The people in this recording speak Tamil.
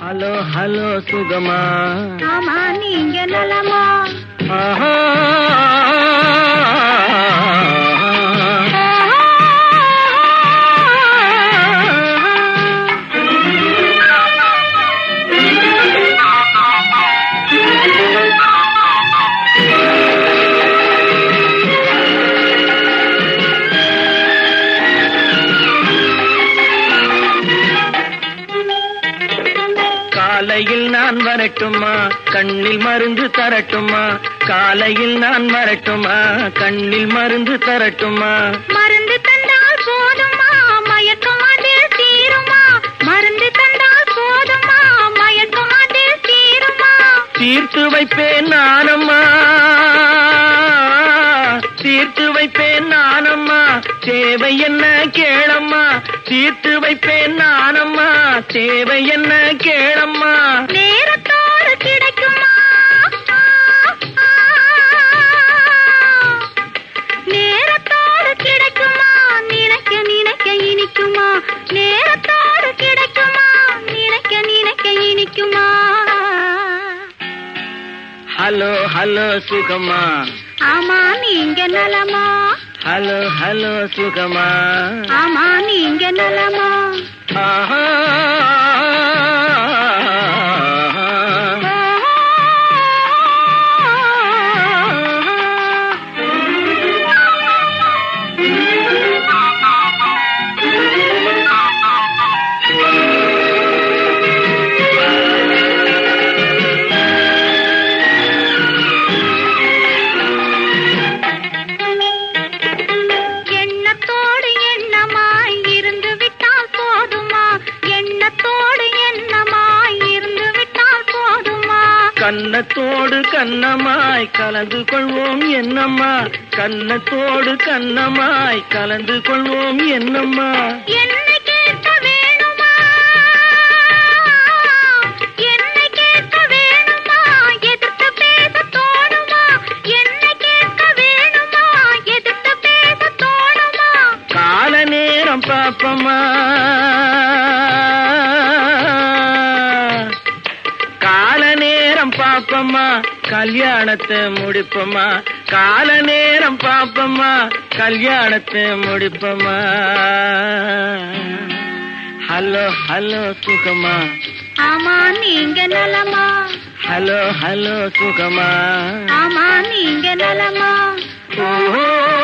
ஹலோ ஹலோ சுகமா ஆமா நீங்க நலமா ஆஹா. காலையில் நான் வரட்டுமா கண்ணில் மருந்து தரட்டுமா காலையில் நான் வரட்டுமா கண்ணில் மருந்து தரட்டுமா மருந்து தந்தால் போதுமா மயக்கம் அதில் தீருமா மருந்து தந்தால் போதுமா மயக்கம் அதில் தீருமா தீர்த்து வைப்பேன் நானம்மா தீர்த்து வைப்பேன் நானம்மா தேவை என்ன கேளம்மா தீர்த்து வைப்பேன் நானம்மா தேவை என்ன கேளம்மா நேரத்தோடு கிடைக்குமா நேரத்தோடு கிடைக்குமா நினைக்க நினைக்க இனிக்குமா நேரத்தோடு கிடைக்குமா நினைக்க நினைக்க இனிக்குமா ஹலோ ஹலோ சுகமா ஆமா நீங்க நலமா ஹலோ ஹலோ சுகமா ஆமா நீங்க நலமா ஆஹா. எண்ணத்தோடு எண்ணமாய் இருந்து விட்டால் போதுமா எண்ணத்தோடு எண்ணமாய் இருந்து விட்டால் போதுமா கன்னத்தோடு கன்னமாய் கலந்து கொள்வோம் என்னம்மா கன்னத்தோடு கன்னமாய் கலந்து கொள்வோம் என்னம்மா என்னை கேட்க வேணுமா என்னை கேட்க வேணுமா எதிர்த்து பேச தோணுமா என்னை கேட்க வேணுமா எதிர்த்து பேச தோணுமா கால நேரம் பாப்பமா கால நேரம் பாப்பமா கல்யாணத்தை முடிப்போமா கால நேரம் பாப்பமா கல்யாணத்தை முடிப்போமா ஹலோ ஹலோ சுகமா ஆமா நீங்க நலமா ஹலோ ஹலோ சுகமா ஆமா நீங்க நலமா ஓஹோ